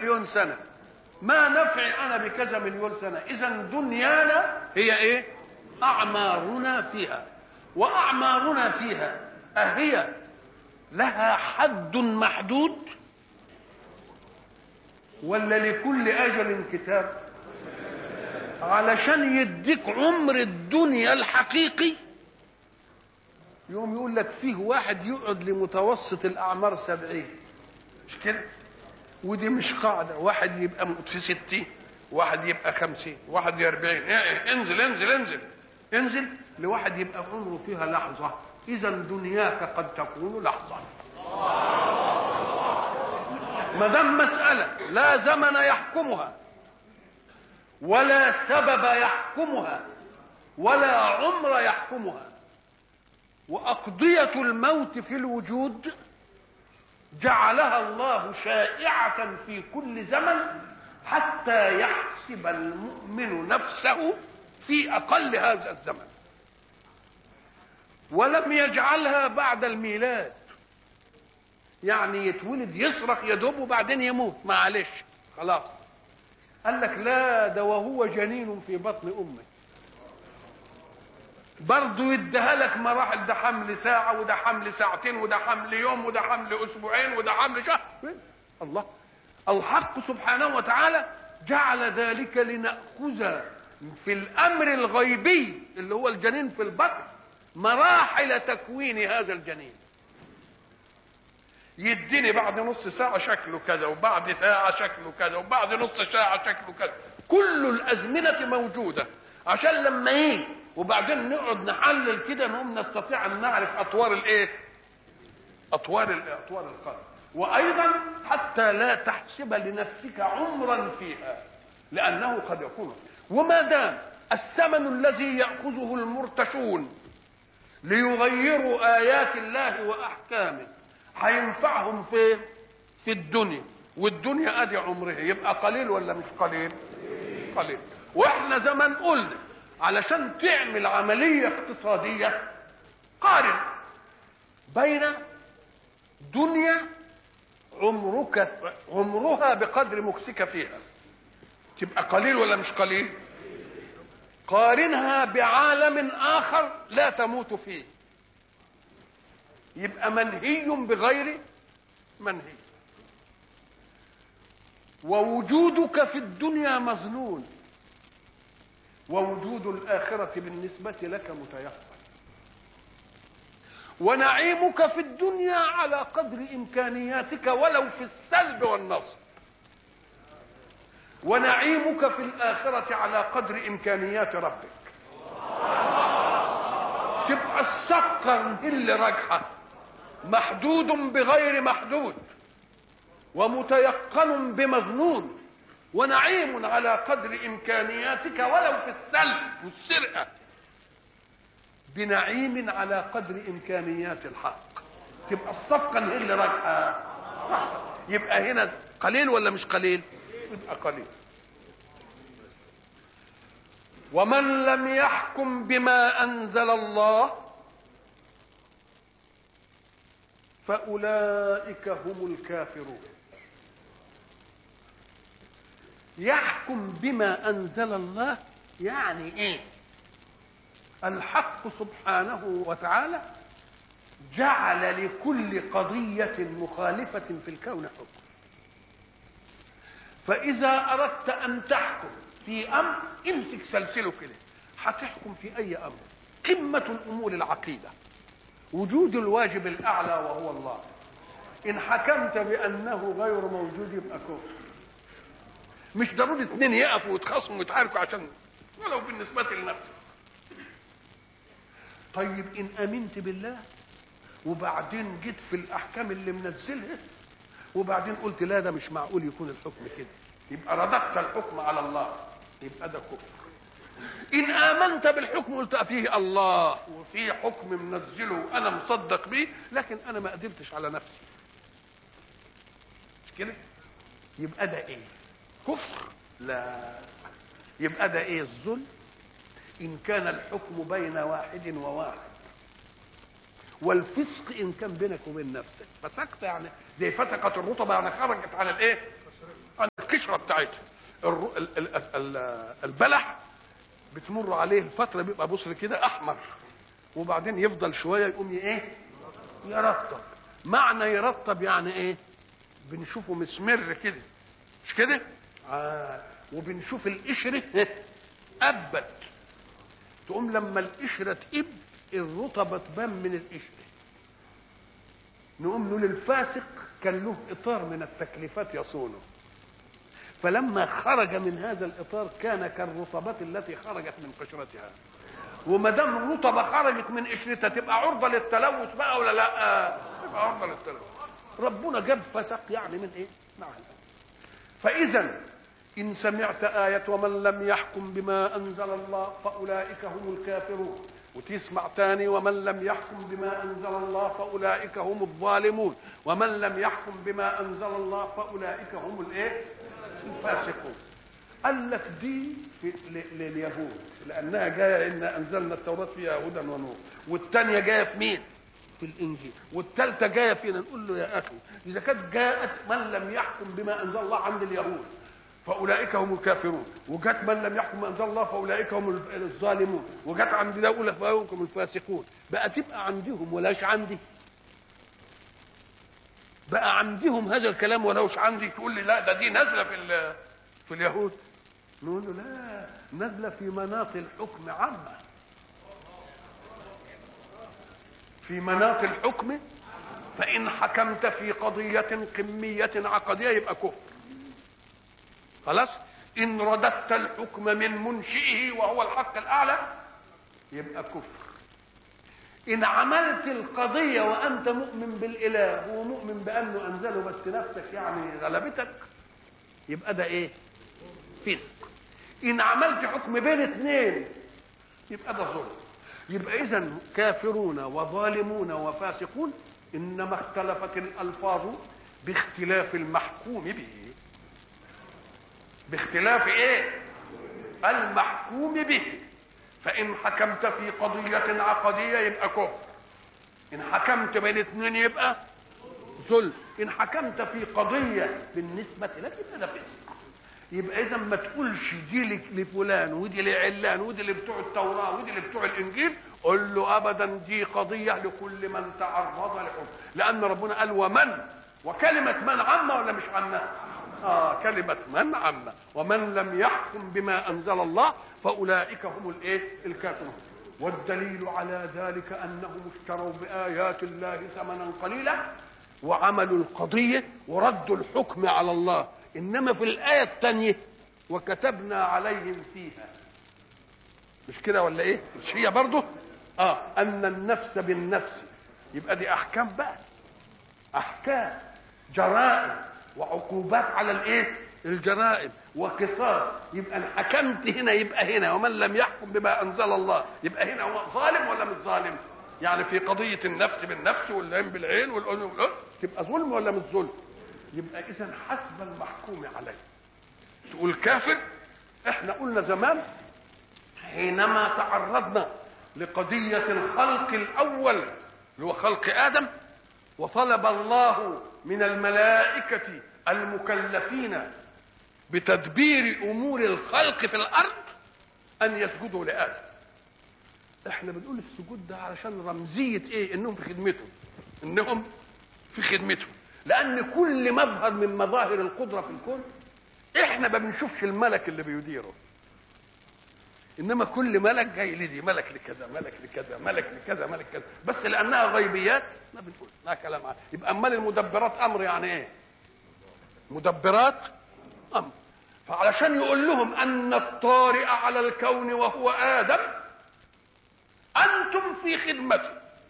مليون سنة ما نفعي أنا بكذا مليون سنة إذا دنيانا هي إيه أعمارنا فيها وأعمارنا فيها أهي لها حد محدود ولا لكل أجل كتاب علشان يديك عمر الدنيا الحقيقي يوم يقول لك فيه واحد يقعد لمتوسط الأعمار سبعين مش كده ودي مش قاعدة واحد يبقى في ستين واحد يبقى خمسين واحد يبقى أربعين إيه انزل انزل انزل انزل لواحد يبقى عمره فيها لحظة إذا دنياك قد تكون لحظة ما دام مسألة لا زمن يحكمها ولا سبب يحكمها ولا عمر يحكمها وأقضية الموت في الوجود جعلها الله شائعة في كل زمن حتى يحسب المؤمن نفسه في أقل هذا الزمن ولم يجعلها بعد الميلاد يعني يتولد يصرخ يدوب وبعدين يموت معلش خلاص قال لك لا ده وهو جنين في بطن امه برضه يديها لك مراحل ده حمل ساعة وده حمل ساعتين وده حمل يوم وده حمل أسبوعين وده حمل شهر الله الحق سبحانه وتعالى جعل ذلك لنأخذ في الأمر الغيبي اللي هو الجنين في البطن مراحل تكوين هذا الجنين يديني بعد نص ساعة شكله كذا وبعد ساعة شكله كذا وبعد نص ساعة شكله كذا كل الأزمنة موجودة عشان لما ايه وبعدين نقعد نحلل كده نقوم نستطيع ان نعرف اطوار الايه اطوار اطوار القلب وايضا حتى لا تحسب لنفسك عمرا فيها لانه قد يكون وما دام الثمن الذي ياخذه المرتشون ليغيروا ايات الله واحكامه هينفعهم في في الدنيا والدنيا ادي عمره يبقى قليل ولا مش قليل قليل واحنا زمان قلنا علشان تعمل عمليه اقتصاديه قارن بين دنيا عمرك عمرها بقدر مكسك فيها تبقى قليل ولا مش قليل قارنها بعالم اخر لا تموت فيه يبقى منهي بغير منهي ووجودك في الدنيا مظنون ووجود الآخرة بالنسبة لك متيقن ونعيمك في الدنيا على قدر إمكانياتك ولو في السلب والنصب ونعيمك في الآخرة على قدر إمكانيات ربك تبقى الصفقة اللي راجحة محدود بغير محدود ومتيقن بمظنون ونعيم على قدر امكانياتك ولو في السلب والسرقه بنعيم على قدر امكانيات الحق تبقى الصفقه هي اللي راجحه يبقى هنا قليل ولا مش قليل يبقى قليل ومن لم يحكم بما انزل الله فاولئك هم الكافرون يحكم بما انزل الله يعني ايه الحق سبحانه وتعالى جعل لكل قضيه مخالفه في الكون حكم فاذا اردت ان تحكم في امر امسك سلسله كده هتحكم في اي امر قمه الامور العقيده وجود الواجب الاعلى وهو الله ان حكمت بانه غير موجود يبقى كفر مش ضروري اتنين يقفوا ويتخاصموا ويتعاركوا عشان ولو بالنسبة لنفسك طيب ان امنت بالله وبعدين جيت في الاحكام اللي منزلها وبعدين قلت لا ده مش معقول يكون الحكم كده يبقى رددت الحكم على الله يبقى ده كفر ان امنت بالحكم قلت فيه الله وفي حكم منزله انا مصدق بيه لكن انا ما قدرتش على نفسي مش كده يبقى ده ايه كفر لا يبقى ده ايه الظلم ان كان الحكم بين واحد وواحد والفسق ان كان بينك وبين نفسك فسكت يعني زي فتقت الرطبه يعني خرجت على الايه عن القشره بتاعتها الر- ال- ال- ال- البلح بتمر عليه الفتره بيبقى بصر كده احمر وبعدين يفضل شويه يقوم ي- ايه يرطب معنى يرطب يعني ايه بنشوفه مسمر كده مش كده آه. وبنشوف القشره ابت تقوم لما القشره تقب الرطبه تبان من القشره نقوم نقول الفاسق كان له اطار من التكليفات يصونه فلما خرج من هذا الاطار كان كالرطبات التي خرجت من قشرتها وما دام الرطبه خرجت من قشرتها تبقى عرضه للتلوث بقى ولا لا؟ تبقى عرضه للتلوث ربنا جاب فسق يعني من ايه؟ مع فاذا ان سمعت ايه ومن لم يحكم بما انزل الله فاولئك هم الكافرون وتسمع تاني ومن لم يحكم بما انزل الله فاولئك هم الظالمون ومن لم يحكم بما انزل الله فاولئك هم الايه الفاسقون قال لك دي في ل- لليهود لانها جايه ان انزلنا التوراه فيها هدى ونور والثانيه جايه في مين في الانجيل والثالثه جايه فينا نقول له يا اخي اذا كانت جاءت من لم يحكم بما انزل الله عند اليهود فاولئك هم الكافرون وجت من لم يحكم بما انزل الله فاولئك هم الظالمون وجت عند ده اولى فاولئك هم الفاسقون بقى تبقى عندهم ولاش عندي بقى عندهم هذا الكلام ولوش عندي تقول لي لا ده دي نازله في ال- في اليهود نقول له لا نازله في مناط الحكم عامه في مناط الحكم فإن حكمت في قضية قمية عقدية يبقى كفر خلاص إن رددت الحكم من منشئه وهو الحق الأعلى يبقى كفر إن عملت القضية وأنت مؤمن بالإله ومؤمن بأنه أنزله بس نفسك يعني غلبتك يبقى ده إيه؟ فسق إن عملت حكم بين اثنين يبقى ده ظلم يبقى اذا كافرون وظالمون وفاسقون انما اختلفت الالفاظ باختلاف المحكوم به باختلاف ايه المحكوم به فان حكمت في قضيه عقديه يبقى كفر ان حكمت بين اثنين يبقى ظلم ان حكمت في قضيه بالنسبه لك يبقى ده فسق يبقى اذا ما تقولش دي لك- لفلان ودي لعلان ودي اللي بتوع التوراه ودي اللي بتوع الانجيل قل له ابدا دي قضيه لكل من تعرض لحكم لان ربنا قال ومن وكلمه من عامه ولا مش عامه اه كلمه من عامه ومن لم يحكم بما انزل الله فاولئك هم الايه الكافرون والدليل على ذلك انهم اشتروا بايات الله ثمنا قليلا وعملوا القضية وردوا الحكم على الله إنما في الآية الثانية وكتبنا عليهم فيها مش كده ولا إيه مش هي برضه آه أن النفس بالنفس يبقى دي أحكام بقى أحكام جرائم وعقوبات على الإيه الجرائم وقصاص يبقى ان حكمت هنا يبقى هنا ومن لم يحكم بما انزل الله يبقى هنا هو ظالم ولا مش ظالم يعني في قضيه النفس بالنفس والعين بالعين والاذن بالاذن تبقى ظلم ولا مش ظلم يبقى اذا حسب المحكوم عليه تقول كافر احنا قلنا زمان حينما تعرضنا لقضيه الخلق الاول اللي هو خلق ادم وطلب الله من الملائكه المكلفين بتدبير امور الخلق في الارض ان يسجدوا لادم احنا بنقول السجود ده علشان رمزيه ايه انهم في خدمته انهم في خدمته لان كل مظهر من مظاهر القدره في الكون احنا ما بنشوفش الملك اللي بيديره انما كل ملك جاي لدي ملك لكذا ملك لكذا ملك لكذا ملك كذا بس لانها غيبيات ما بنقول لا كلام عنها يبقى امال المدبرات امر يعني ايه مدبرات امر فعلشان يقول لهم ان الطارئ على الكون وهو ادم انتم في خدمته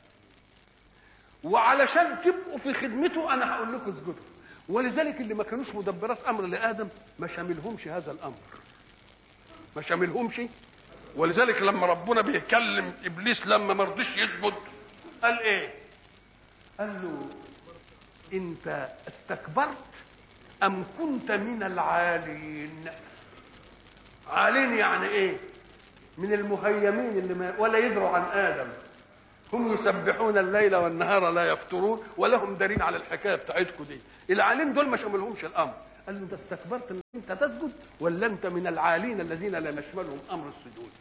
وعلشان تبقوا في خدمته انا هقول لكم اسجدوا ولذلك اللي ما كانوش مدبرات امر لادم ما شاملهمش هذا الامر ما شاملهمش ولذلك لما ربنا بيكلم ابليس لما ما رضيش يسجد قال ايه قال له انت استكبرت ام كنت من العالين عالين يعني ايه من المهيمين اللي ما ولا يدروا عن ادم هم يسبحون الليل والنهار لا يفترون ولهم دليل على الحكايه بتاعتكم دي العالين دول ما شملهمش الامر قال له انت استكبرت ان انت تسجد ولا انت من العالين الذين لا نشملهم امر السجود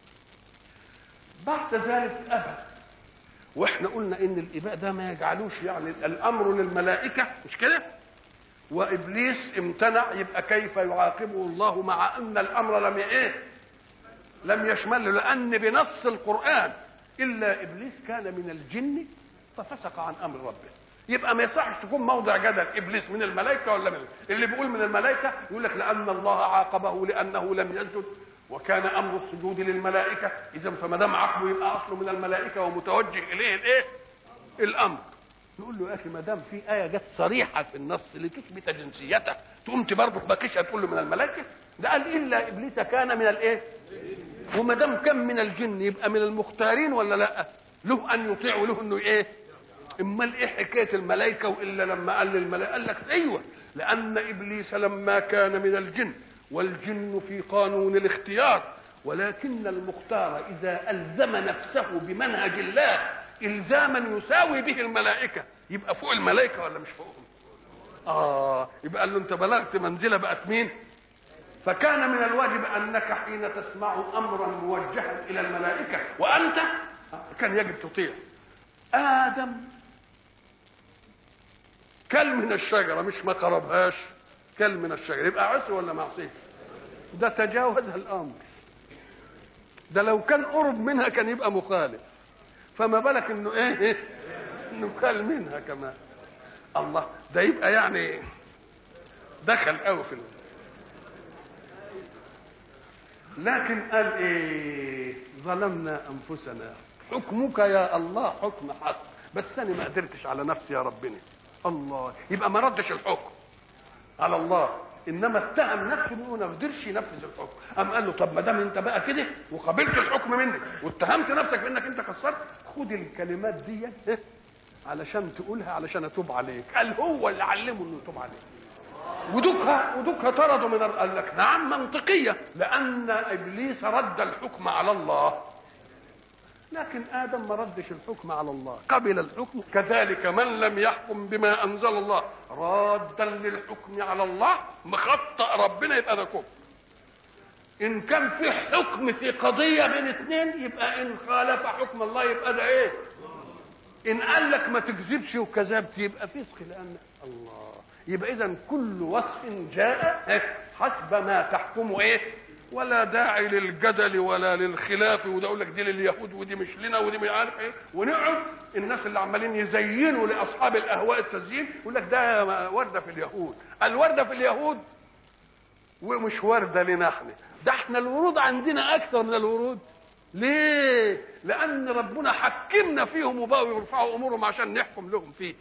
بعد ذلك ابى واحنا قلنا ان الاباء ده ما يجعلوش يعني الامر للملائكه مش كده وابليس امتنع يبقى كيف يعاقبه الله مع ان الامر لم ايه لم يشمله لان بنص القران الا ابليس كان من الجن ففسق عن امر ربه يبقى ما يصحش تكون موضع جدل ابليس من الملائكه ولا من اللي بيقول من الملائكه يقول لك لان الله عاقبه لانه لم يسجد وكان امر السجود للملائكه اذا فما دام عاقبه يبقى اصله من الملائكه ومتوجه اليه الايه الامر نقول له يا اخي ما دام في ايه جت صريحه في النص لتثبت جنسيته تقوم برضه باكشها تقول له من الملائكه ده قال الا ابليس كان من الايه وما دام كان من الجن يبقى من المختارين ولا لا له ان يطيع وله انه ايه امال ايه حكايه الملائكه والا لما قال للملائكه قال لك ايوه لان ابليس لما كان من الجن والجن في قانون الاختيار ولكن المختار اذا الزم نفسه بمنهج الله الزاما يساوي به الملائكه يبقى فوق الملائكه ولا مش فوقهم اه يبقى قال له انت بلغت منزله بقت مين فكان من الواجب انك حين تسمع امرا موجها الى الملائكه وانت كان يجب تطيع ادم كل من الشجره مش ما قربهاش كل من الشجره يبقى عصي ولا معصيه ده تجاوز الامر ده لو كان قرب منها كان يبقى مخالف فما بالك انه ايه, إيه؟ انه كل منها كمان الله ده يبقى يعني دخل قوي في لكن قال ايه ظلمنا انفسنا حكمك يا الله حكم حق بس انا ما قدرتش على نفسي يا ربنا الله يبقى ما ردش الحكم على الله انما اتهم نفسه انه ما قدرش ينفذ الحكم قام قال له طب ما دام انت بقى كده وقبلت الحكم منك واتهمت نفسك بانك انت قصرت خد الكلمات دي علشان تقولها علشان اتوب عليك قال هو اللي علمه انه يتوب عليك ودكها ودكها طرده من قال لك نعم منطقيه لان ابليس رد الحكم على الله لكن ادم ما ردش الحكم على الله قبل الحكم كذلك من لم يحكم بما انزل الله رادا للحكم على الله مخطئ ربنا يبقى ده كفر ان كان في حكم في قضيه بين اثنين يبقى ان خالف حكم الله يبقى ده ايه ان قال لك ما تكذبش وكذبت يبقى فسق لان الله يبقى اذا كل وصف جاء حسب ما تحكمه ايه ولا داعي للجدل ولا للخلاف وده يقول لك دي لليهود ودي مش لنا ودي مش عارف ايه ونقعد الناس اللي عمالين يزينوا لاصحاب الاهواء التزيين يقول لك ده ورده في اليهود الورده في اليهود ومش ورده لنا احنا ده احنا الورود عندنا اكثر من الورود ليه لان ربنا حكمنا فيهم وبقوا يرفعوا امورهم عشان نحكم لهم فيه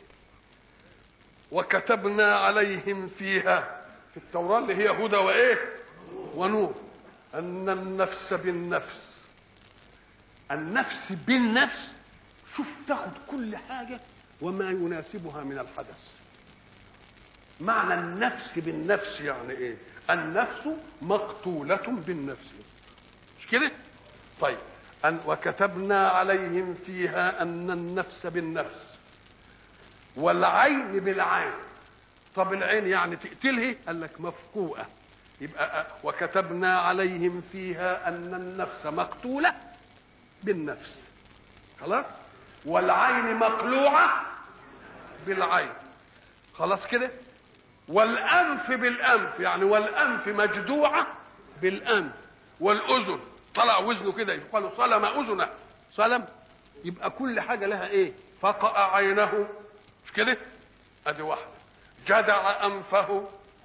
وكتبنا عليهم فيها في التوراه اللي هي هدى وايه ونور ان النفس بالنفس النفس بالنفس شوف تاخد كل حاجه وما يناسبها من الحدث معنى النفس بالنفس يعني ايه النفس مقتوله بالنفس مش كده طيب أن وكتبنا عليهم فيها ان النفس بالنفس والعين بالعين طب العين يعني تقتله قال لك مفقوءه يبقى وكتبنا عليهم فيها ان النفس مقتوله بالنفس خلاص والعين مقلوعه بالعين خلاص كده والانف بالانف يعني والانف مجدوعه بالانف والاذن طلع وزنه كده يقال صلم اذنه صلم يبقى كل حاجه لها ايه فقع عينه مش كده ادي واحده جدع انفه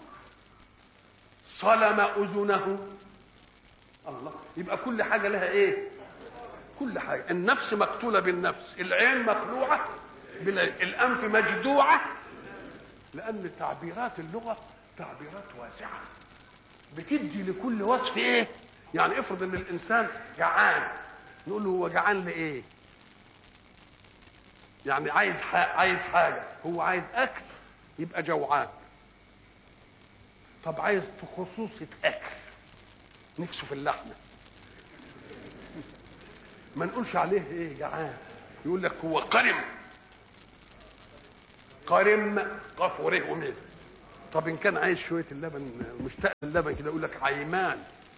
صلم اذنه الله يبقى كل حاجه لها ايه كل حاجه النفس مقتوله بالنفس العين مقلوعه بالعين الانف مجدوعه لان تعبيرات اللغه تعبيرات واسعه بتدي لكل وصف ايه يعني افرض ان الانسان جعان نقول له هو جعان لايه يعني عايز عايز حاجه هو عايز اكل يبقى جوعان طب عايز في خصوصة أكل نفسه في اللحمة ما نقولش عليه إيه جعان يقول لك هو قرم قرم قف وريه ومين طب ان كان عايز شويه اللبن مشتاق للبن كده يقول لك عيمان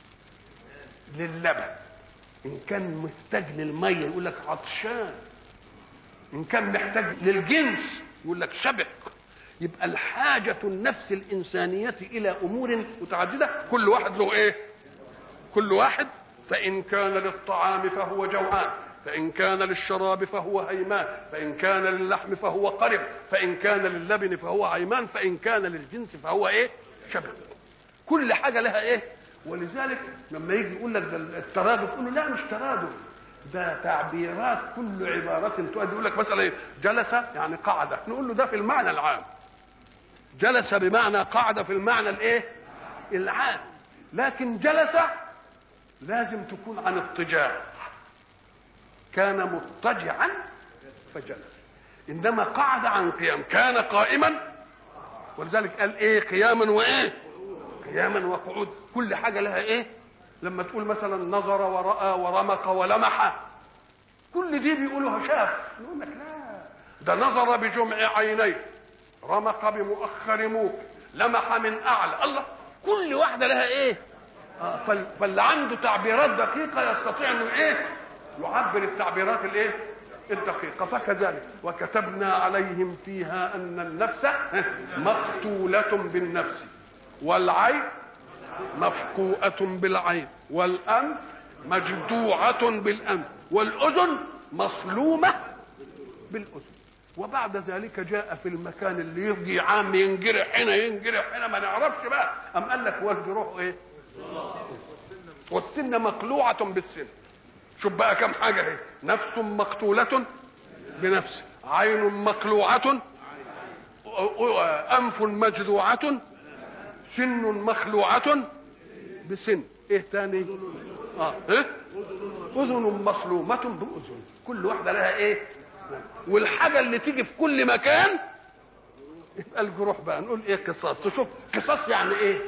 للبن ان كان محتاج للميه يقول لك عطشان ان كان محتاج للجنس يقول لك شبق يبقى الحاجة النفس الإنسانية إلى أمور متعددة كل واحد له إيه؟ كل واحد فإن كان للطعام فهو جوعان فإن كان للشراب فهو هيمان فإن كان للحم فهو قرب فإن كان للبن فهو عيمان فإن كان للجنس فهو إيه؟ شبه كل حاجة لها إيه؟ ولذلك لما يجي يقول لك ده الترادف تقول له لا مش ترادف ده تعبيرات كل عبارة تؤدي يقول لك مثلا إيه؟ جلس يعني قعد نقول له ده في المعنى العام جلس بمعنى قعد في المعنى الايه العام لكن جلس لازم تكون عن اضطجاع كان مضطجعا فجلس انما قعد عن قيام كان قائما ولذلك قال ايه قياما وايه قياما وقعود كل حاجه لها ايه لما تقول مثلا نظر وراى ورمق ولمح كل دي بيقولوها شاف يقول لك لا ده نظر بجمع عينيه رمق بمؤخر موك لمح من اعلى الله كل واحده لها ايه آه فال... فاللي عنده تعبيرات دقيقه يستطيع انه ايه يعبر التعبيرات الايه الدقيقه فكذلك وكتبنا عليهم فيها ان النفس مقتوله بالنفس والعين مفقوءة بالعين والأنف مجدوعة بالأنف والأذن مصلومة بالأذن وبعد ذلك جاء في المكان اللي يجي عام ينجرح هنا ينجرح هنا ما نعرفش بقى أم قال لك والجروح ايه والسن مقلوعة بالسن شوف بقى كم حاجة ايه نفس مقتولة بنفس عين مقلوعة أنف مجدوعة سن مخلوعة بسن ايه تاني اه ايه اذن مصلومة باذن كل واحدة لها ايه والحاجة اللي تيجي في كل مكان يبقى الجروح بقى نقول ايه قصاص تشوف قصاص يعني ايه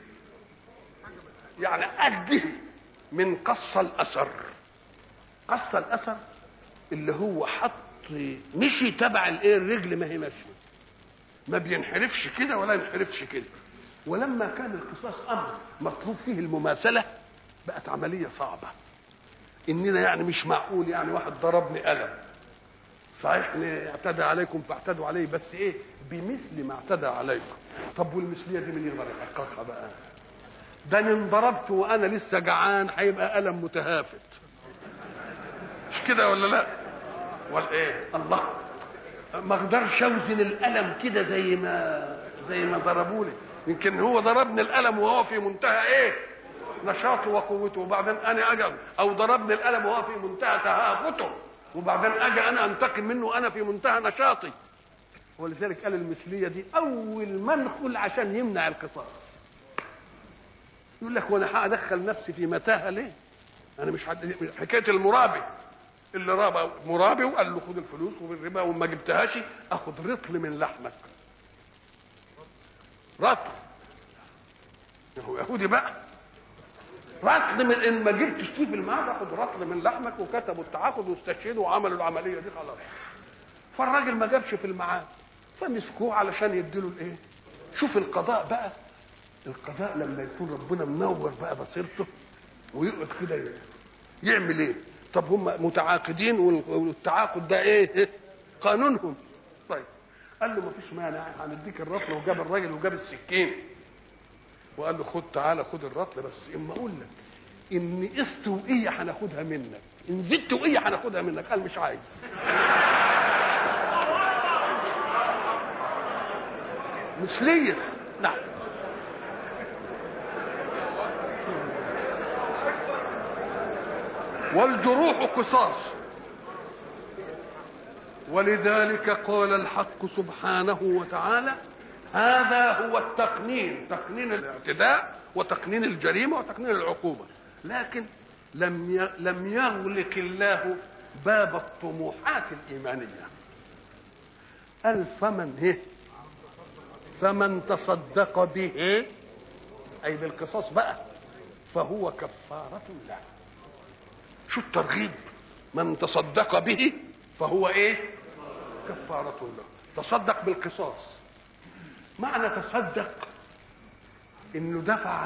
يعني أده من قص الأثر قص الأثر اللي هو حط مشي تبع الايه الرجل ما هي ماشيه ما بينحرفش كده ولا ينحرفش كده ولما كان القصاص امر مطلوب فيه المماثله بقت عمليه صعبه اننا يعني مش معقول يعني واحد ضربني قلم صحيح اعتدى عليكم فاعتدوا عليه بس ايه بمثل ما اعتدى عليكم طب والمثليه دي مين يقدر يحققها بقى ده انا انضربت وانا لسه جعان هيبقى قلم متهافت مش كده ولا لا ولا ايه الله ما اقدرش اوزن القلم كده زي ما زي ما ضربوني يمكن هو ضربني القلم وهو في منتهى ايه نشاطه وقوته وبعدين انا اجي او ضربني القلم وهو في منتهى تهافته وبعدين اجي انا انتقم منه وانا في منتهى نشاطي ولذلك قال المثليه دي اول منخل عشان يمنع القصاص يقول لك وانا هادخل نفسي في متاهه ليه انا مش حد... حكايه المرابي اللي رابى مرابي وقال له خد الفلوس والربا وما جبتهاش اخد رطل من لحمك رطل هو يهودي بقى رطل من ان ما جبتش فيه في المعاد اخد رطل من لحمك وكتبوا التعاقد واستشهدوا وعملوا العمليه دي خلاص فالراجل ما جابش في الميعاد فمسكوه علشان يديله الايه شوف القضاء بقى القضاء لما يكون ربنا منور بقى بصيرته ويقعد كده يعمل ايه طب هم متعاقدين والتعاقد ده ايه قانونهم طيب قال له ما فيش مانع هنديك الرطل وجاب الراجل وجاب السكين وقال له خد تعالى خد الرطل بس اما اقول لك ان قسط وقيه هناخدها منك ان زدت وقيه هناخدها منك قال مش عايز مثلية نعم والجروح قصاص ولذلك قال الحق سبحانه وتعالى هذا هو التقنين تقنين الاعتداء وتقنين الجريمه وتقنين العقوبه لكن لم لم يغلق الله باب الطموحات الايمانيه قال فمن هي فمن تصدق به اي بالقصاص بقى فهو كفاره له شو الترغيب من تصدق به فهو ايه كفارة له تصدق بالقصاص معنى تصدق انه دفع